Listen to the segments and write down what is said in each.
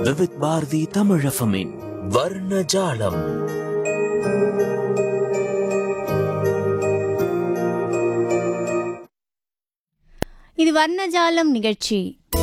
விவித் பாரதி தமிழஃபமின் வர்ணஜாலம் இது வர்ணஜாலம் நிகழ்ச்சி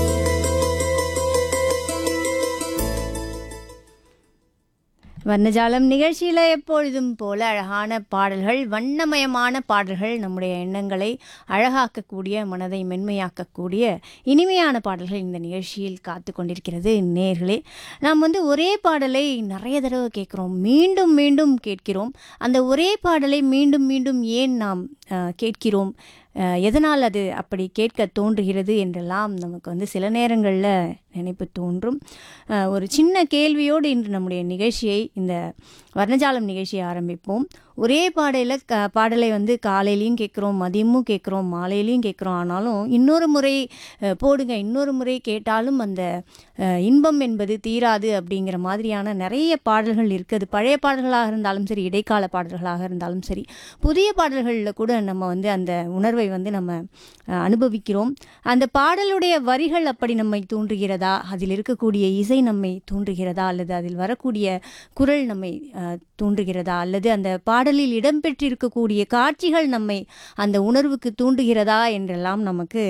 வர்ணஜாலம் நிகழ்ச்சியில் எப்பொழுதும் போல அழகான பாடல்கள் வண்ணமயமான பாடல்கள் நம்முடைய எண்ணங்களை அழகாக்கக்கூடிய மனதை மென்மையாக்கக்கூடிய இனிமையான பாடல்கள் இந்த நிகழ்ச்சியில் காத்து கொண்டிருக்கிறது நேர்களே நாம் வந்து ஒரே பாடலை நிறைய தடவை கேட்குறோம் மீண்டும் மீண்டும் கேட்கிறோம் அந்த ஒரே பாடலை மீண்டும் மீண்டும் ஏன் நாம் அஹ், கேட்கிறோம் அஹ், எதனால் அது அப்படி கேட்க தோன்றுகிறது என்றெல்லாம் நமக்கு வந்து சில நேரங்களில் நினைப்பு தோன்றும் அஹ், ஒரு சின்ன கேள்வியோடு இன்று நம்முடைய நிகழ்ச்சியை இந்த வர்ணஜாலம் நிகழ்ச்சியை ஆரம்பிப்போம் ஒரே பாடையில் க பாடலை வந்து காலையிலையும் கேட்குறோம் மதியமும் கேட்குறோம் மாலையிலையும் கேட்குறோம் ஆனாலும் இன்னொரு முறை அஹ், போடுங்க இன்னொரு முறை கேட்டாலும் அந்த அஹ், இன்பம் என்பது தீராது அப்படிங்கிற மாதிரியான நிறைய பாடல்கள் இருக்குது பழைய பாடல்களாக இருந்தாலும் சரி இடைக்கால பாடல்களாக இருந்தாலும் சரி புதிய பாடல்களில் கூட நம்ம வந்து அந்த உணர்வை வந்து நம்ம அஹ், அனுபவிக்கிறோம் அந்த பாடலுடைய வரிகள் அப்படி நம்மை தூண்டுகிறதா அதில் இருக்கக்கூடிய இசை நம்மை தூண்டுகிறதா அல்லது அதில் வரக்கூடிய குரல் நம்மை அஹ், தூண்டுகிறதா அல்லது அந்த பாடலில் இடம்பெற்றிருக்கக்கூடிய காட்சிகள் நம்மை அந்த உணர்வுக்கு தூண்டுகிறதா என்றெல்லாம் நமக்கு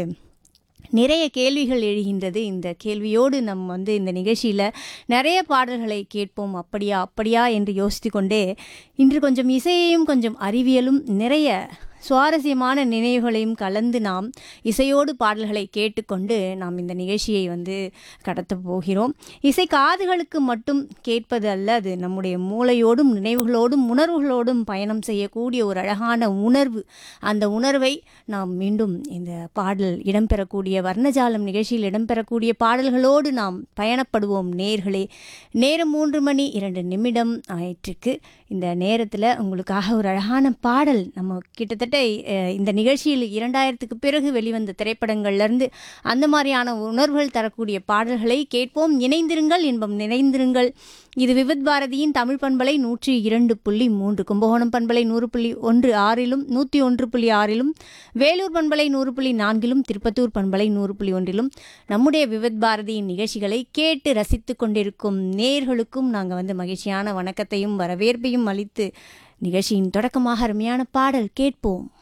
நிறைய கேள்விகள் எழுகின்றது இந்த கேள்வியோடு நம்ம வந்து இந்த நிகழ்ச்சியில் நிறைய பாடல்களை கேட்போம் அப்படியா அப்படியா என்று யோசித்து கொண்டே இன்று கொஞ்சம் இசையையும் கொஞ்சம் அறிவியலும் நிறைய சுவாரஸ்யமான நினைவுகளையும் கலந்து நாம் இசையோடு பாடல்களை கேட்டுக்கொண்டு நாம் இந்த நிகழ்ச்சியை வந்து கடத்தப் போகிறோம் இசை காதுகளுக்கு மட்டும் கேட்பது அல்ல அது நம்முடைய மூளையோடும் நினைவுகளோடும் உணர்வுகளோடும் பயணம் செய்யக்கூடிய ஒரு அழகான உணர்வு அந்த உணர்வை நாம் மீண்டும் இந்த பாடல் இடம்பெறக்கூடிய வர்ணஜாலம் நிகழ்ச்சியில் இடம்பெறக்கூடிய பாடல்களோடு நாம் பயணப்படுவோம் நேர்களே நேரம் மூன்று மணி இரண்டு நிமிடம் ஆயிற்றுக்கு இந்த நேரத்தில் உங்களுக்காக ஒரு அழகான பாடல் நம்ம கிட்டத்தட்ட அஹ், இந்த நிகழ்ச்சியில் இரண்டாயிரத்துக்கு பிறகு வெளிவந்த திரைப்படங்கள்லேருந்து அந்த மாதிரியான உணர்வுகள் தரக்கூடிய பாடல்களை கேட்போம் இணைந்திருங்கள் இன்பம் நிறைந்திருங்கள் இது விவித் பாரதியின் தமிழ் பண்பலை நூற்றி இரண்டு புள்ளி மூன்று கும்பகோணம் பண்பலை நூறு புள்ளி ஒன்று ஆறிலும் நூற்றி ஒன்று புள்ளி ஆறிலும் வேலூர் பண்பலை நூறு புள்ளி நான்கிலும் திருப்பத்தூர் பண்பலை நூறு புள்ளி ஒன்றிலும் நம்முடைய விவித் பாரதியின் நிகழ்ச்சிகளை கேட்டு ரசித்து கொண்டிருக்கும் நேர்களுக்கும் நாங்கள் வந்து மகிழ்ச்சியான வணக்கத்தையும் வரவேற்பையும் அளித்து நிகழ்ச்சியின் தொடக்கமாக அருமையான பாடல் கேட்போம்